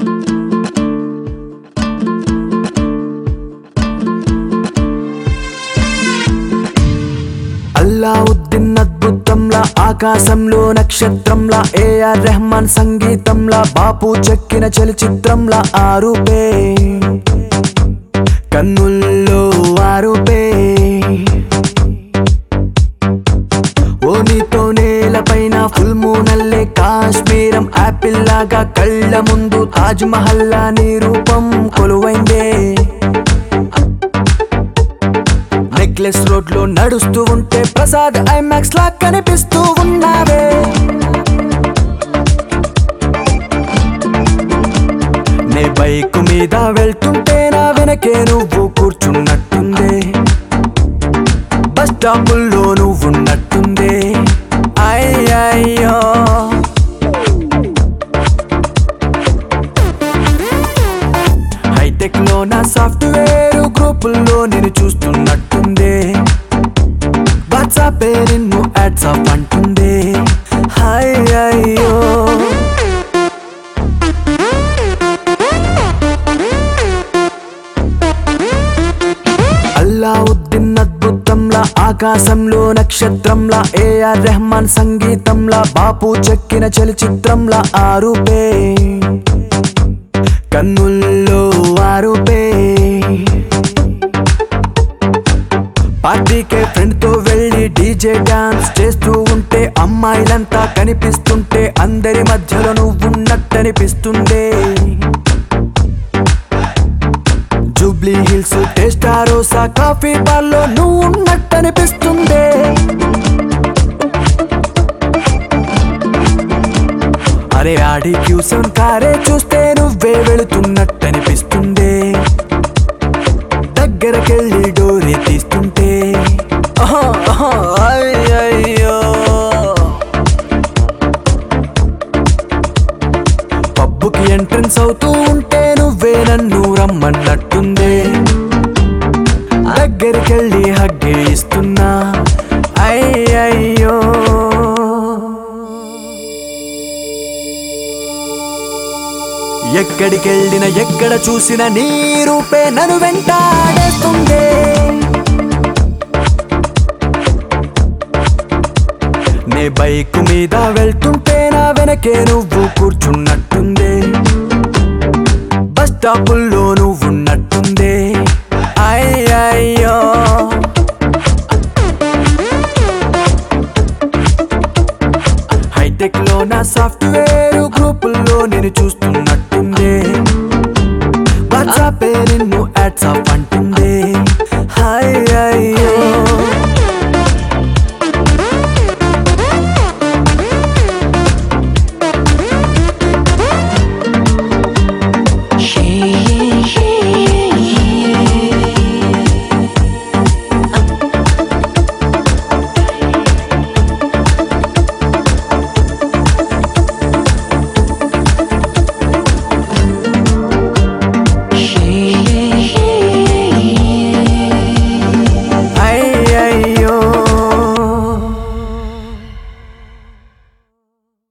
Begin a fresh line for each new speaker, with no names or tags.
అల్లావుద్దీన్ అద్భుతంలా ఆకాశంలో నక్షత్రంలా ఏఆర్ రెహమాన్ సంగీతంలా బాపు చెక్కిన చలచిత్రంలా ఆరుపే కన్నుల్లో ఆరుపే ఓ నీతో నేలపైన ఫుల్ మూనల్లే కాశ్మీరం యాపిల్ లాగా కళ్ళ ముందు తాజ్ మహల్లా నీ రూపం కొలువైందే నెక్లెస్ రోడ్ లో నడుస్తూ ఉంటే ప్రసాద్ ఐమాక్స్ లా కనిపిస్తూ ఉన్నావే నే బైక్ మీద వెళ్తుంటే నా వెనకే నువ్వు కూర్చున్నట్టుందే బస్ స్టాపుల్లో నువ్వున్నట్టుందే అయ్యయ్యో హైటెక్ లో నా సాఫ్ట్వేర్ గ్రూపుల్లో నేను చూస్తున్నట్టుందే వాట్సాప్ నిన్ను వాట్సాప్ అంటుందే హాయ్ అయ్యో అల్లావుద్దీన్ అద్భుతంలా ఆకాశంలో నక్షత్రంలా ఏఆర్ రెహమాన్ సంగీతంలా బాపు చెక్కిన చలచిత్రంలా ఆరుపే కన్నుల్లో ఆరుపే పార్టీకే ఫ్రెండ్ తో వెళ్ళి డీజే డాన్స్ చేస్తూ ఉంటే అమ్మాయిలంతా కనిపిస్తుంటే అందరి మధ్యలో నువ్వున్నట్టనిపిస్తుందే Jubilee Hills Testarossa coffee bar లో నువ్వు ఉన్నట్టనిపిస్తుందే అరే ఆడి క్యూసన్ కారే చూస్తే నువ్వే వెళుతున్నట్టనిపిస్తుందే దగ్గరకెళ్ళి డోరే తీస్తుంటే ఆహా, ఆహా, అయ్యయ్యో పబ్బుకి ఎంట్రన్స్ అవుతూ ఉంటే నువ్వే నన్ను రమ్మన్నట్టుందే దగ్గరికెళ్ళి హగ్గే ఇస్తున్నా అయ్యయ్యో ఎక్కడికెళ్ళిన ఎక్కడ చూసిన నీ రూపే నన్ను వెంటాడేస్తుందే నే బైక్ మీద వెళ్తుంటే నా వెనకే నువ్వు కూర్చున్నట్టుందే బస్ స్టాపుల్లో